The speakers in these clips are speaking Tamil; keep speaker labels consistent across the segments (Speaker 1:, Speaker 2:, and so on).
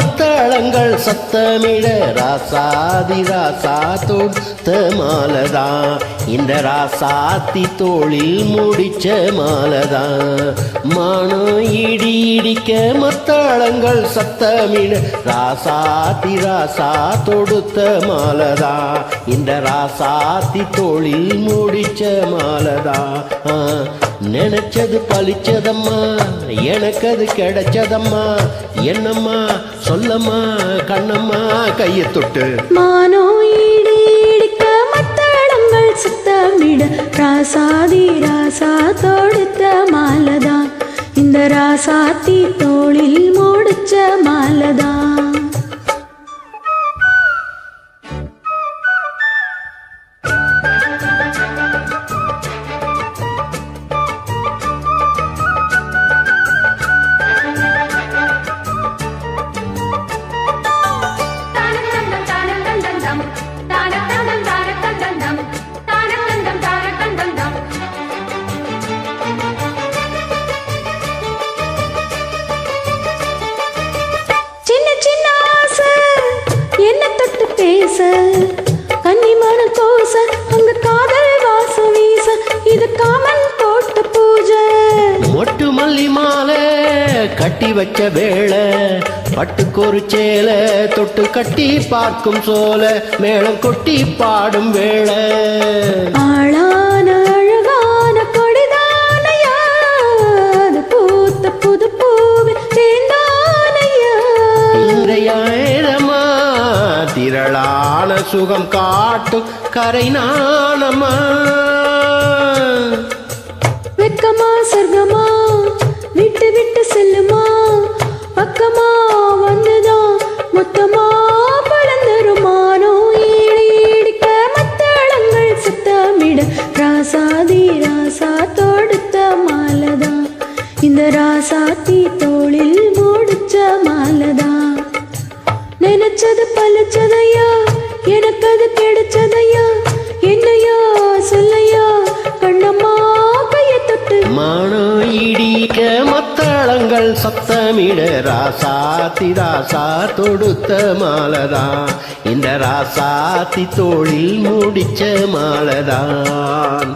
Speaker 1: மத்தளங்கள் சத்தமிட ராசாதி ராசா தொடுத்த மாலதான் இந்த ராசாத்தி தோளில் முடிச்ச மாலதான் மானம் இடி இடிக்க மத்தளங்கள் சத்தமிட ராசாத்தி ராசா தொடுத்த மாலதா இந்த ராசாத்தி தோளில் முடிச்ச மாலதா ஆ, நினைச்சது பலிச்சதம்மா எனக்கு அது கிடைச்சதம்மா என்னம்மா சொல்லம்மா கண்ணம்மா கையை தொட்டு
Speaker 2: மானோ ஈடு இடிக்க மத்தளங்கள் சுத்தமிட ராசாதி ராசா தொடுத்த மாலதான் இந்த ராசாத்தி தோளில் முடிச்ச மாலதான் சின்ன சின்ன ஆசை என்ன தொட்டு பேச கன்னிமான கோச அங்க காதல் வாசம் வீச இது காமன் போட்ட பூஜை
Speaker 1: மொட்டு மல்லி மாலை கட்டி வச்ச வேளை பட்டுக்கொரு சேலை தொட்டு கட்டி பார்க்கும் சோல மேளம் கொட்டி பாடும் வேளை
Speaker 2: ஆளான அழகான கொடிதானையா அது பூத்த புது பூவில் சேர்ந்தானையா
Speaker 1: இன்றையாயிரமா திரளான சுகம் காட்டும் கரை நாணமா
Speaker 2: வெக்கமா சொர்க்கமா விட்டு விட்டு செல்லுமா பக்கமா வந்துதான் மொத்தமா பழந்தருமானோ ஈடு இடிக்க மத்தளங்கள் சுத்தமிட ராசாதி ராசா தொடுத்த மாலதான் இந்த ராசாத்தி தோளில் முடிச்ச மாலதான் நினைச்சது பழிச்சதையா எனக்கு அது கிடைச்சதையா என்னையா சொல்லையா கண்ணம்மா கையை தொட்டு
Speaker 1: மானம் இடிக்க மத்தளங்கள் சத்தமிட ராசாத்தி ராசா தொடுத்த மாலதான் இந்த ராசாத்தி தோளில் முடிச்ச மாலதான்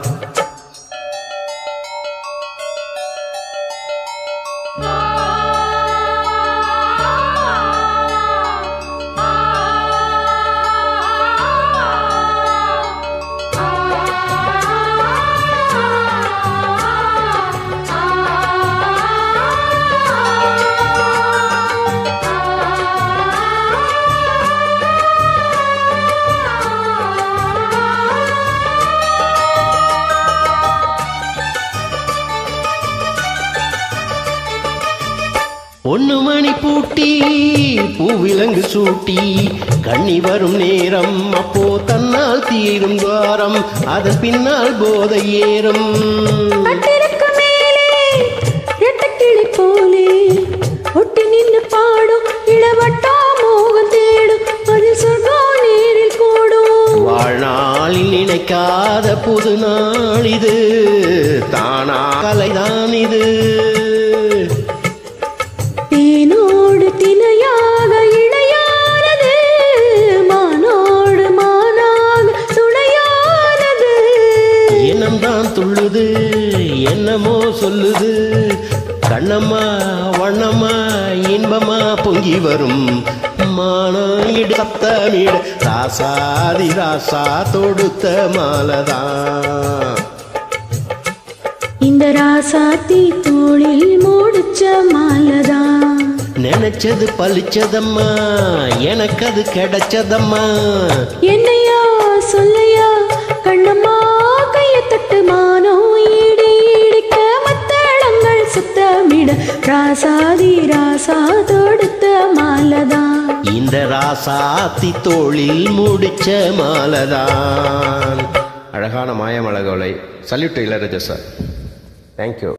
Speaker 1: பொண்ணு மணி பூட்டி பூவிலங்கு சூட்டி கண்ணி வரும் நேரம் அப்போ தன்னால் தீரும் துவாரம் அதன் பின்னால் போதை ஏறும்
Speaker 2: பட்டிருக்கு மேலே ரெட்டக்கிளி போலே ஒட்டி நின்னு பாடும் இளவட்டா மோகம் தேடும் அதில் சொர்க்கம் நேரில் கூடும்
Speaker 1: வாழ்நாளில் நினைக்காத புது நாள் இது தானா கலைதான் இது
Speaker 2: தேனோடு தினையாக இணையானது மானோடு மானாக துணையானது
Speaker 1: எண்ணம்தான் துள்ளுது என்னமோ சொல்லுது கண்ணம்மா வண்ணம்மா இன்பமா பொங்கி வரும் மானம் இடு சத்தமிட ராசாதி ராசா தொடுத்த மாலதான்
Speaker 2: இந்த ராசாத்தி தோளில் முடிச்ச மாலதான்
Speaker 1: நினைச்சது பலிச்சதம்மா எனக்கு அது கிடைச்சதம்மா
Speaker 2: என்னையா சொல்லையா கண்ணம்மா கையை தட்டு மானோ ஈடு இடிக்க மத்தளங்கள் சுத்தமிட ராசாதி ராசா தொடுத்த மாலதான்
Speaker 1: இந்த ராசாத்தி தோளில் முடிச்ச மாலதான் அழகான மாயமழகோலை சல்யூட் இளையராஜா சார் தேங்க்யூ